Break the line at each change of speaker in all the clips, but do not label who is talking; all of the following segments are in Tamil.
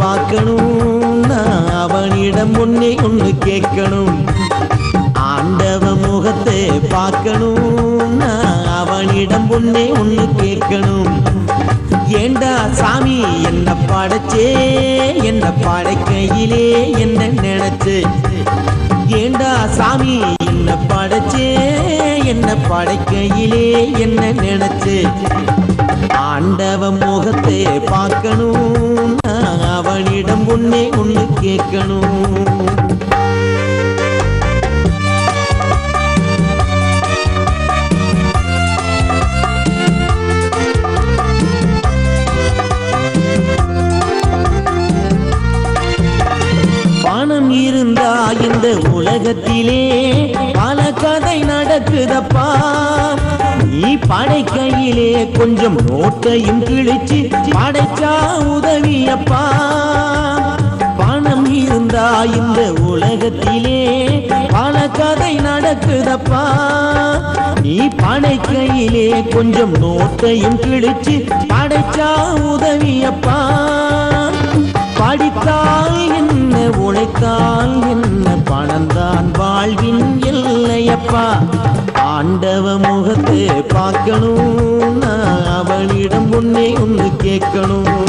பார்க்கணும் நான் அவனிடம் ஒன்னே ஒண்ணு கேட்கணும் ஆண்டவ முகத்தை பார்க்கணும் நான் அவனிடம் ஒன்னே ஒண்ணு கேட்கணும் ஏண்டா சாமி என்ன படைச்சே என்ன படைக்கையிலே என்ன நினைச்சு ஏண்டா சாமி என்ன படைச்சே என்ன படைக்கையிலே என்ன நினைச்சு ஆண்டவ முகத்தை பார்க்கணும் நான் அவனிடம் ஒன்னே ஒண்ணு கேட்கணும் பணம் இருந்தா இந்த உலகத்திலே பல கதை நடக்குதப்பா நீ படைக்கையிலே கொஞ்சம் நோட்டையும் கிழிச்சு படைச்சா உதவியப்பா பணம் இருந்தா இந்த உலகத்திலே பல கதை நடக்குதப்பா நீ படைக்கையிலே கொஞ்சம் நோட்டையும் கிழிச்சு படைச்சா உதவியப்பா படித்தால் என்ன உழைத்தால் என்ன பணம்தான் வாழ்வின் எல்லையப்பா ஆண்டவ முகத்தை பார்க்கணும் நான் அவனிடம் ஒன்னே ஒன்று கேட்கணும்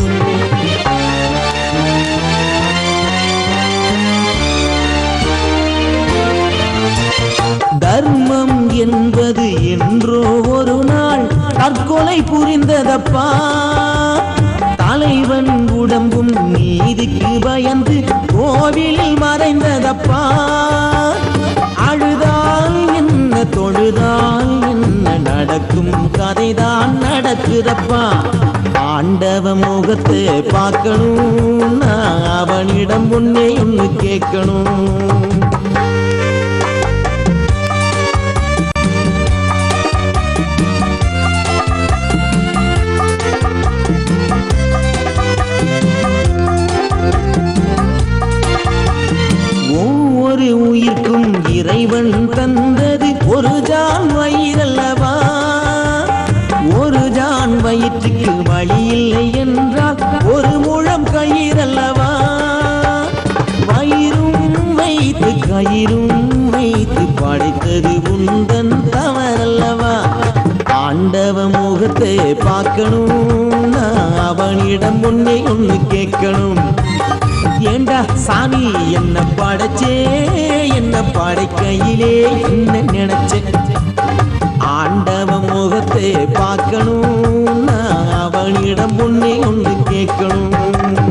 தர்மம் என்பது என்றோ ஒரு நாள் தற்கொலை புரிந்ததப்பா தலைவன் உடம்பும் நீதிக்கு பயந்து கோவிலில் மறைந்ததப்பா அழுதால் என்ன தொழுதால் என்ன நடக்கும் கதைதான் நடக்குதப்பா ஆண்டவ முகத்தை பார்க்கணும் நான் அவனிடம் ஒன்னே ஒன்று கேட்கணும் ஒவ்வொரு உயிர்க்கும் இறைவன் தந்தது ஒரு ஜான் வயிறல்லவா ஒரு ஜான் வயிற்றுக்கு வழி இல்லை என்றால் ஒரு முழம் கயிறல்லவா வயிறும் வைத்து கயிறும் வைத்து படைத்தது உந்தன் தவறல்லவா ஆண்டவ முகத்தை பார்க்கணும் நான் அவனிடம் ஒன்னே ஒன்று கேட்கணும் ஏண்டா சாமி என்ன படைச்சே என்ன படைக்கையிலே என்ன நினைச்சே ஆண்டவ முகத்தை பார்க்கணும் நான் அவனிடம் ஒன்னே ஒன்று கேட்கணும்